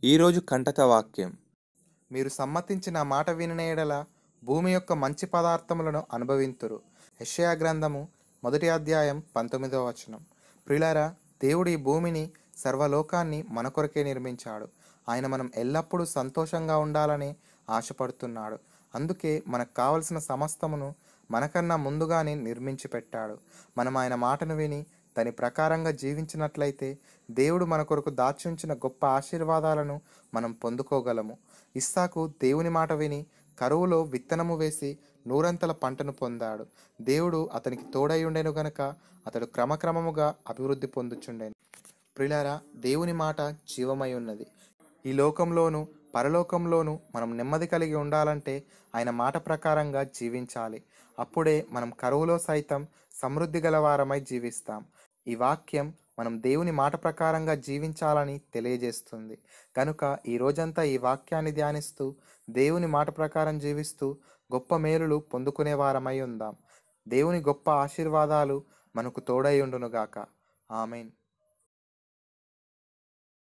ఈరోజు కంటక వాక్యం మీరు సమ్మతించిన మాట వినిన ఎడల భూమి యొక్క మంచి పదార్థములను అనుభవింతురు యెషయా గ్రంథము మొదటి అధ్యాయం పంతొమ్మిదవ వచనం ప్రిలారా దేవుడు ఈ భూమిని సర్వలోకాన్ని మన కొరకే నిర్మించాడు ఆయన మనం ఎల్లప్పుడూ సంతోషంగా ఉండాలని ఆశపడుతున్నాడు అందుకే మనకు కావలసిన సమస్తమును మనకన్నా ముందుగానే నిర్మించి పెట్టాడు మనం ఆయన మాటను విని దాని ప్రకారంగా జీవించినట్లయితే దేవుడు మన కొరకు దాచి ఉంచిన గొప్ప ఆశీర్వాదాలను మనం పొందుకోగలము ఇస్సాకు దేవుని మాట విని కరువులో విత్తనము వేసి నూరంతల పంటను పొందాడు దేవుడు అతనికి తోడై ఉండెను గనుక అతడు క్రమక్రమముగా అభివృద్ధి పొందుచుండెను ప్రిలారా దేవుని మాట జీవమై ఉన్నది ఈ లోకంలోను పరలోకంలోను మనం నెమ్మది కలిగి ఉండాలంటే ఆయన మాట ప్రకారంగా జీవించాలి అప్పుడే మనం కరువులో సైతం సమృద్ధి గలవారమై జీవిస్తాం ఈ వాక్యం మనం దేవుని మాట ప్రకారంగా జీవించాలని తెలియజేస్తుంది కనుక ఈ రోజంతా ఈ వాక్యాన్ని ధ్యానిస్తూ దేవుని మాట ప్రకారం జీవిస్తూ గొప్ప మేలులు పొందుకునే వారమై ఉందాం దేవుని గొప్ప ఆశీర్వాదాలు మనకు తోడై ఉండునుగాక ఆమెన్